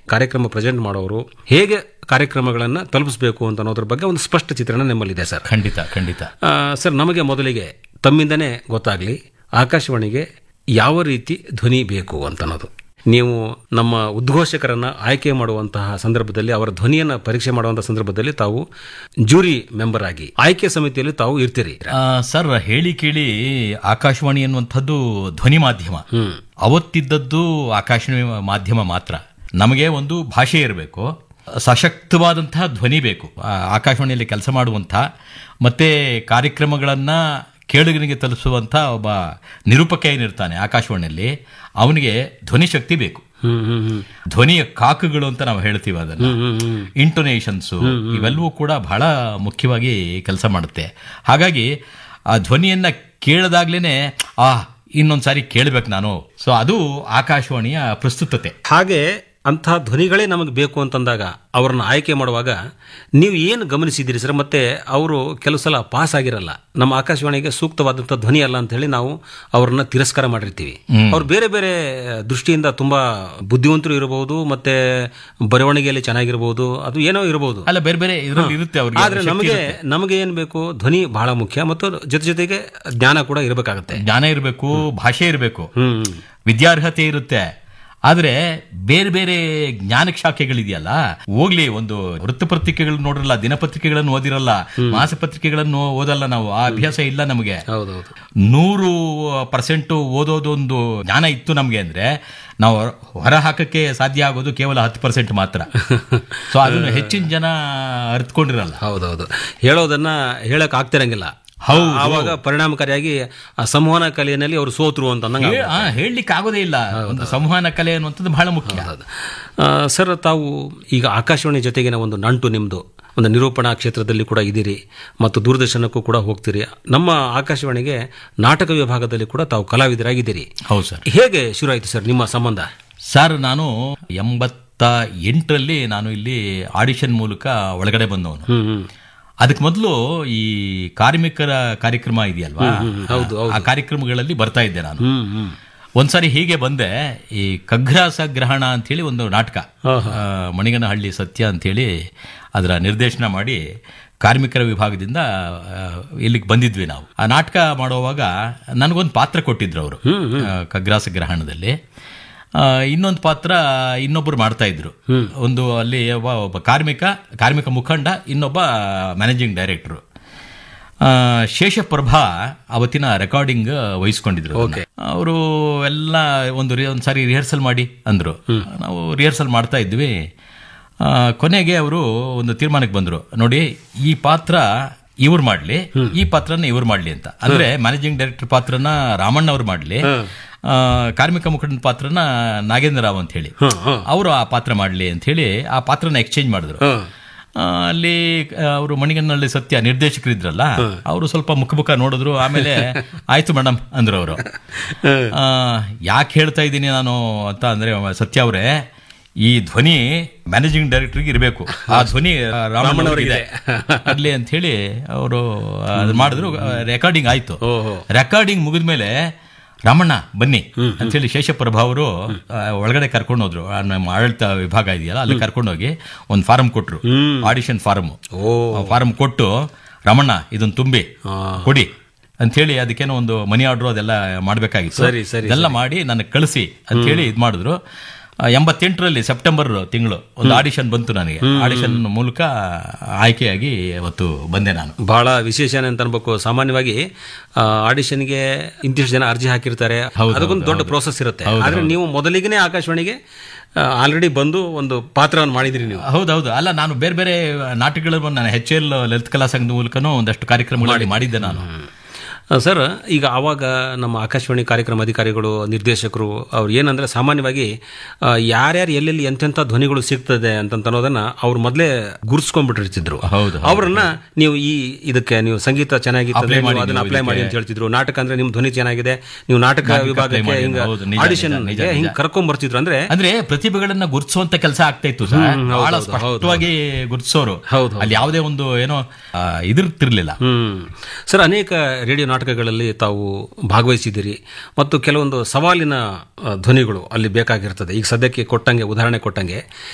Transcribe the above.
ಕಾರ್ಯಕ್ರಮ ಪ್ರೆಸೆಂಟ್ ಮಾಡೋರು ಹೇಗೆ ಕಾರ್ಯಕ್ರಮಗಳನ್ನು ತಲುಪಿಸಬೇಕು ಅಂತ ಅನ್ನೋದ್ರ ಬಗ್ಗೆ ಒಂದು ಸ್ಪಷ್ಟ ಚಿತ್ರಣ ನಿಮ್ಮಲ್ಲಿದೆ ಸರ್ ಖಂಡಿತ ಖಂಡಿತ ಆ, ಸರ್ ನಮಗೆ ಮೊದಲಿಗೆ ತಮ್ಮಿಂದನೇ ಗೊತ್ತಾಗಲಿ ಆಕಾಶವಾಣಿಗೆ ಯಾವ ರೀತಿ ಧ್ವನಿ ಬೇಕು ಅಂತ ಅನ್ನೋದು ನೀವು ನಮ್ಮ ಉದ್ಘೋಷಕರನ್ನ ಆಯ್ಕೆ ಮಾಡುವಂತಹ ಸಂದರ್ಭದಲ್ಲಿ ಅವರ ಧ್ವನಿಯನ್ನು ಪರೀಕ್ಷೆ ಮಾಡುವಂತಹ ಸಂದರ್ಭದಲ್ಲಿ ತಾವು ಜೂರಿ ಮೆಂಬರ್ ಆಗಿ ಆಯ್ಕೆ ಸಮಿತಿಯಲ್ಲಿ ತಾವು ಇರ್ತೀರಿ ಆ, ಸರ್ ಹೇಳಿ ಕೇಳಿ ಆಕಾಶವಾಣಿ ಅನ್ನುವಂಥದ್ದು ಧ್ವನಿ ಮಾಧ್ಯಮ ಹ್ಮ್ ಅವತ್ತಿದ್ದದ್ದು ಆಕಾಶವಾಣಿ ಮಾಧ್ಯಮ ಮಾತ್ರ ನಮಗೆ ಒಂದು ಭಾಷೆ ಇರಬೇಕು ಸಶಕ್ತವಾದಂತಹ ಧ್ವನಿ ಬೇಕು ಆ, ಆಕಾಶವಾಣಿಯಲ್ಲಿ ಕೆಲಸ ಮಾಡುವಂಥ ಮತ್ತೆ ಕಾರ್ಯಕ್ರಮಗಳನ್ನ ಕೇಳುಗನಿಗೆ ತಲುಪಿಸುವಂಥ ಒಬ್ಬ ನಿರೂಪಕ ಏನಿರ್ತಾನೆ ಆಕಾಶವಾಣಿಯಲ್ಲಿ ಅವನಿಗೆ ಧ್ವನಿ ಶಕ್ತಿ ಬೇಕು ಹ್ಮ್ ಹ್ಮ್ ಹ್ಮ್ ಧ್ವನಿಯ ಕಾಕುಗಳು ಅಂತ ನಾವು ಹೇಳ್ತೀವಿ ಅದನ್ನ ಹ್ಮ್ ಹ್ಮ್ ಹ್ಮ್ ಇಂಟೊನೇಷನ್ಸು ಇವೆಲ್ಲವೂ ಕೂಡ ಬಹಳ ಮುಖ್ಯವಾಗಿ ಕೆಲಸ ಮಾಡುತ್ತೆ ಹಾಗಾಗಿ ಆ ಧ್ವನಿಯನ್ನ ಕೇಳದಾಗ್ಲೇನೆ ಆ ಇನ್ನೊಂದ್ಸಾರಿ ಕೇಳಬೇಕು ನಾನು ಸೊ ಅದು ಆಕಾಶವಾಣಿಯ ಪ್ರಸ್ತುತತೆ ಹಾಗೆ ಅಂಥ ಧ್ವನಿಗಳೇ ನಮಗೆ ಬೇಕು ಅಂತಂದಾಗ ಅವರನ್ನ ಆಯ್ಕೆ ಮಾಡುವಾಗ ನೀವು ಏನು ಗಮನಿಸಿದ್ದೀರಿ ಸರ್ ಮತ್ತೆ ಅವರು ಕೆಲವು ಸಲ ಪಾಸ್ ಆಗಿರಲ್ಲ ನಮ್ಮ ಆಕಾಶವಾಣಿಗೆ ಸೂಕ್ತವಾದಂಥ ಧ್ವನಿ ಅಲ್ಲ ಅಂತ ಹೇಳಿ ನಾವು ಅವ್ರನ್ನ ತಿರಸ್ಕಾರ ಮಾಡಿರ್ತೀವಿ ಅವ್ರು ಬೇರೆ ಬೇರೆ ದೃಷ್ಟಿಯಿಂದ ತುಂಬಾ ಬುದ್ಧಿವಂತರು ಇರಬಹುದು ಮತ್ತೆ ಬರವಣಿಗೆಯಲ್ಲಿ ಚೆನ್ನಾಗಿರ್ಬೋದು ಅದು ಏನೋ ಇರಬಹುದು ಅಲ್ಲ ಬೇರೆ ಬೇರೆ ಇದರಲ್ಲಿ ಇರುತ್ತೆ ಅವ್ರಿಗೆ ಆದ್ರೆ ನಮಗೆ ನಮಗೆ ಏನ್ ಬೇಕು ಧ್ವನಿ ಬಹಳ ಮುಖ್ಯ ಮತ್ತು ಜೊತೆ ಜೊತೆಗೆ ಜ್ಞಾನ ಕೂಡ ಇರಬೇಕಾಗತ್ತೆ ಜ್ಞಾನ ಇರಬೇಕು ಭಾಷೆ ಇರಬೇಕು ಹ್ಮ್ ವಿದ್ಯಾರ್ಹತೆ ಇರುತ್ತೆ ಆದ್ರೆ ಬೇರೆ ಬೇರೆ ಜ್ಞಾನ ಶಾಖೆಗಳಿದೆಯಲ್ಲ ಹೋಗ್ಲಿ ಒಂದು ವೃತ್ತಪತ್ರಿಕೆಗಳು ನೋಡಿರಲ್ಲ ದಿನಪತ್ರಿಕೆಗಳನ್ನು ಓದಿರಲ್ಲ ಮಾಸಪತ್ರಿಕೆಗಳನ್ನು ಓದಲ್ಲ ನಾವು ಆ ಅಭ್ಯಾಸ ಇಲ್ಲ ನಮಗೆ ಹೌದೌದು ನೂರು ಪರ್ಸೆಂಟ್ ಓದೋದೊಂದು ಜ್ಞಾನ ಇತ್ತು ನಮಗೆ ಅಂದ್ರೆ ನಾವು ಹೊರ ಹಾಕಕ್ಕೆ ಸಾಧ್ಯ ಆಗೋದು ಕೇವಲ ಹತ್ತು ಪರ್ಸೆಂಟ್ ಮಾತ್ರ ಸೊ ಅದನ್ನು ಹೆಚ್ಚಿನ ಜನ ಅರ್ಥಕೊಂಡಿರಲ್ಲ ಹೌದೌದು ಹೇಳೋದನ್ನ ಹೇಳಕ್ ಆಗ್ತಿರಂಗಿಲ್ಲ ಹೌದು. ಆವಾಗ ಪರಿಣಾಮಕಾರಿಯಾಗಿ ಆ ಸಂವಹನ ಕಲೆಯಲ್ಲಿ ಅವರು ಸೋತರು ಅಂತ ಅಂದಂಗೆ ಹೇ- ಆ, ಹೇಳಲಿಕ್ಕೆ ಆಗೋದೇ ಇಲ್ಲ ಒಂದು ಸಂವಹನ ಕಲೆ ಅನ್ನುವಂಥದ್ದು ಬಹಳ ಮುಖ್ಯ ಆಗುತ್ತೆ. ಆ, ಸರ್ ತಾವು ಈಗ ಆಕಾಶವಾಣಿ ಜೊತೆಗಿನ ಒಂದು ನಂಟು ನಿಮ್ಮದು ಒಂದು ನಿರೂಪಣಾ ಕ್ಷೇತ್ರದಲ್ಲಿ ಕೂಡ ಇದ್ದೀರಿ ಮತ್ತು ದೂರದರ್ಶನಕ್ಕೂ ಕೂಡ ಹೋಗ್ತೀರಿ ನಮ್ಮ ಆಕಾಶವಾಣಿಗೆ ನಾಟಕ ವಿಭಾಗದಲ್ಲಿ ಕೂಡ ತಾವು ಕಲಾವಿದರಾಗಿದ್ದೀರಿ ಹೌದು ಸರ್ ಹೇಗೆ ಶುರು ಆಯಿತು ಸರ್ ನಿಮ್ಮ ಸಂಬಂಧ ಸರ್ ನಾನು ಎಂಬತ್ತ ಎಂಟರಲ್ಲಿ ನಾನು ಇಲ್ಲಿ ಆಡಿಷನ್ ಮೂಲಕ ಒಳಗಡೆ ಬಂದವನು ಹ್ಮ್ ಹ್ಮ್ ಅದಕ್ಕೆ ಮೊದಲು ಈ ಕಾರ್ಮಿಕರ ಕಾರ್ಯಕ್ರಮ ಇದೆಯಲ್ವಾ ಹೌದು, ಆ ಕಾರ್ಯಕ್ರಮಗಳಲ್ಲಿ ಬರ್ತಾ ಇದ್ದೆ ನಾನು ಹ್ಮ್ ಹ್ಮ್ ಒಂದ್ಸಾರಿ ಹೀಗೆ ಬಂದೆ ಈ ಕಗ್ರಾಸ ಗ್ರಹಣ ಅಂತೇಳಿ ಒಂದು ನಾಟಕ ಆ, ಮಣಿಗನಹಳ್ಳಿ ಸತ್ಯ ಅಂತೇಳಿ ಅದರ ನಿರ್ದೇಶನ ಮಾಡಿ ಕಾರ್ಮಿಕರ ವಿಭಾಗದಿಂದ ಆ, ಇಲ್ಲಿಗೆ ಬಂದಿದ್ವಿ ನಾವು ಆ ನಾಟಕ ಮಾಡುವಾಗ ನನಗೊಂದು ಪಾತ್ರ ಕೊಟ್ಟಿದ್ರು ಅವರು ಕಗ್ರಾಸ ಗ್ರಹಣದಲ್ಲಿ ಇನ್ನೊಂದು ಪಾತ್ರ ಇನ್ನೊಬ್ಬರು ಮಾಡ್ತಾ ಇದ್ರು ಒಂದು ಅಲ್ಲಿ ಒಬ್ಬ ಒಬ್ಬ ಕಾರ್ಮಿಕ ಕಾರ್ಮಿಕ ಮುಖಂಡ ಇನ್ನೊಬ್ಬ ಮ್ಯಾನೇಜಿಂಗ್ ಡೈರೆಕ್ಟರ್ ಶೇಷಪ್ರಭಾ ಅವತ್ತಿನ ರೆಕಾರ್ಡಿಂಗ್ ವಹಿಸ್ಕೊಂಡಿದ್ರು ಅವರು ಎಲ್ಲ ಒಂದು ರಿ- ಒಂದು ಸಾರಿ ರಿಹರ್ಸಲ್ ಮಾಡಿ ಅಂದ್ರು ನಾವು ರಿಹರ್ಸಲ್ ಮಾಡ್ತಾ ಇದ್ವಿ ಆ, ಕೊನೆಗೆ ಅವರು ಒಂದು ತೀರ್ಮಾನಕ್ಕೆ ಬಂದ್ರು ನೋಡಿ ಈ ಪಾತ್ರ ಇವ್ರು ಮಾಡ್ಲಿ ಈ ಪಾತ್ರನ ಇವ್ರು ಮಾಡ್ಲಿ ಅಂತ ಅಂದ್ರೆ ಮ್ಯಾನೇಜಿಂಗ್ ಡೈರೆಕ್ಟರ್ ಪಾತ್ರನ ರಾಮಣ್ಣ ಅವ್ರು ಮಾಡ್ಲಿ ಆ, ಕಾರ್ಮಿಕ ಮುಖಂಡನ ಪಾತ್ರನ ನಾಗೇಂದ್ರ ರಾವ್ ಅಂತ ಹೇಳಿ ಅವರು ಆ ಪಾತ್ರ ಮಾಡ್ಲಿ ಅಂತ ಹೇಳಿ ಆ ಪಾತ್ರನ ಎಕ್ಸ್ಚೇಂಜ್ ಮಾಡಿದ್ರು ಆ, ಅಲ್ಲಿ ಅವರು ಮಣಿಗನ್ನಲ್ಲಿ ಸತ್ಯ ನಿರ್ದೇಶಕರಿದ್ರಲ್ಲ ಅವರು ಸ್ವಲ್ಪ ಮುಖ ಮುಖ ನೋಡಿದ್ರು ಆಮೇಲೆ ಆಯ್ತು ಮೇಡಮ್ ಅಂದ್ರು ಅವರು ಯಾಕೆ ಹೇಳ್ತಾ ಇದ್ದೀನಿ ನಾನು ಅಂತ ಅಂದ್ರೆ ಸತ್ಯ ಅವರೇ ಈ ಧ್ವನಿ ಮ್ಯಾನೇಜಿಂಗ್ ಡೈರೆಕ್ಟರ್ಗೆ ಇರಬೇಕು ಆ ಧ್ವನಿ ರಾಮಣ್ಣ ಅವರಿಗೆ ಆಗ್ಲಿ ಅಂತ ಹೇಳಿ ಅವರು ಅದು ಮಾಡಿದ್ರು ರೆಕಾರ್ಡಿಂಗ್ ಆಯ್ತು ಓಹೋ ರೆಕಾರ್ಡಿಂಗ್ ಮುಗಿದ್ಮೇಲೆ ರಾಮಣ್ಣ ಬನ್ನಿ ಅಂತ ಹೇಳಿ ಶೇಷಪ್ರಭಾ ಅವರು ಆ, ಒಳಗಡೆ ಕರ್ಕೊಂಡು ಹೋದ್ರು ಆ, ನಮ್ಮ ಆಡಳಿತ ವಿಭಾಗ ಇದೆಯಲ್ಲ ಅಲ್ಲಿ ಕರ್ಕೊಂಡೋಗಿ ಒಂದು ಫಾರಂ ಕೊಟ್ರು ಆಡಿಷನ್ ಫಾರಂ ಫಾರಂ ಕೊಟ್ಟು ರಮಣ್ಣ ಇದನ್ನ ತುಂಬಿ ಕೊಡಿ ಅಂತ ಹೇಳಿ ಅದಕ್ಕೇನೋ ಒಂದು ಮನಿ ಆರ್ಡರ್ ಅದೆಲ್ಲ ಮಾಡ್ಬೇಕಾಗಿತ್ತು ಸರಿ, ಸರಿ, ಇದೆಲ್ಲ ಮಾಡಿ ನನಗೆ ಕಳಿಸಿ ಅಂತ ಹೇಳಿ ಇದು ಮಾಡಿದ್ರು ಆ, ಎಂಬತ್ತೆಂಟರಲ್ಲಿ ಸೆಪ್ಟೆಂಬರ್ ತಿಂಗಳು ಒಂದು ಆಡಿಷನ್ ಬಂತು ನನಗೆ ಆಡಿಷನ್ ಮೂಲಕ ಆಯ್ಕೆಯಾಗಿ ಅವತ್ತು ಬಂದೆ ನಾನು ಬಹಳ ವಿಶೇಷ ಅಂತ ಅನ್ಬೇಕು ಸಾಮಾನ್ಯವಾಗಿ ಆ, ಆಡಿಷನ್ಗೆ ಇಂತಿಷ್ಟು ಜನ ಅರ್ಜಿ ಹಾಕಿರ್ತಾರೆ ಅದಕ್ಕೊಂದು ದೊಡ್ಡ ಪ್ರೋಸೆಸ್ ಇರುತ್ತೆ ಆದ್ರೆ ನೀವು ಮೊದಲಿಗೆ ಆಕಾಶವಾಣಿಗೆ ಆಲ್ರೆಡಿ ಬಂದು ಒಂದು ಪಾತ್ರವನ್ನು ಮಾಡಿದಿರಿ ನೀವು ಹೌದೌದು ಅಲ್ಲ ನಾನು ಬೇರೆ ಬೇರೆ ನಾಟಕಗಳು ನಾನು ಎಚ್ ಎಲ್ ಲಲಿತ ಕಲಾ ಸಂಘದ ಮೂಲಕನೂ ಒಂದಷ್ಟು ಕಾರ್ಯಕ್ರಮಗಳಲ್ಲಿ ಮಾಡಿದ್ದೆ ನಾನು ಆ, ಸರ್ ಈಗ ಆವಾಗ ನಮ್ಮ ಆಕಾಶವಾಣಿ ಕಾರ್ಯಕ್ರಮ ಅಧಿಕಾರಿಗಳು ನಿರ್ದೇಶಕರು ಅವ್ರು ಏನಂದ್ರೆ ಸಾಮಾನ್ಯವಾಗಿ ಆ, ಯಾರ್ಯಾರು ಎಲ್ಲೆಲ್ಲಿ ಎಂತೆಂಥ ಧ್ವನಿಗಳು ಸಿಗ್ತದೆ ಅಂತ ಅನ್ನೋದನ್ನ ಅವ್ರು ಮೊದಲೇ ಗುರ್ಸ್ಕೊಂಡ್ಬಿಟ್ಟಿರ್ತಿದ್ರು ಹೌದು, ಅವ್ರನ್ನ ನೀವು ಈ ಇದಕ್ಕೆ ನೀವು ಸಂಗೀತ ಚೆನ್ನಾಗಿರ್ತದೆ Apply ನೀವು ಮಾಡಿ ಅದನ್ನ ನೀವು ಅಪ್ಲೈ ಮಾಡಿ ಅಂತ ಹೇಳ್ತಿದ್ರು ನಾಟಕ ಅಂದ್ರೆ ನಿಮ್ ಧ್ವನಿ ಚೆನ್ನಾಗಿದೆ ನೀವು ನಾಟಕ ವಿಭಾಗಕ್ಕೆ ಮಾಡಿ, ಹಿಂಗ ಹೌದು, ನಿಜ, ಆಡಿಷನ್ ನಿಜ, ನಿಜ, ಹಿಂಗ್ ನಿಜ. ಕರ್ಕೊಂಡ್ ಬರ್ತಿದ್ರು ಅಂದ್ರೆ ಅಂದ್ರೆ ಪ್ರತಿಭೆಗಳನ್ನ ಗುರುತಿಸುವಂತ ಕೆಲಸ ಆಗ್ತಾ ಇತ್ತು ಸರ್ ಬಹಳ ಸ್ಪಷ್ಟವಾಗಿ ಗುರುತಿಸೋರು ಹೌದು, ಅಲ್ಲಿ ಯಾವುದೇ ಒಂದು ಏನೋ ಆ, ಇದಿರ್ತಿರ್ಲಿಲ್ಲ ಹ್ಮ್ ಸರ್ ಅನೇಕ ರೇಡಿಯೋ ನಾಟಕಗಳಲ್ಲಿ ತಾವು ಭಾಗವಹಿಸಿದ್ದೀರಿ ಮತ್ತು ಕೆಲವೊಂದು ಸವಾಲಿನ ಆ, ಧ್ವನಿಗಳು ಅಲ್ಲಿ ಬೇಕಾಗಿರ್ತದೆ ಈಗ ಸದ್ಯಕ್ಕೆ ಕೊಟ್ಟಂಗೆ ಉದಾಹರಣೆ ಕೊಟ್ಟಂಗೆ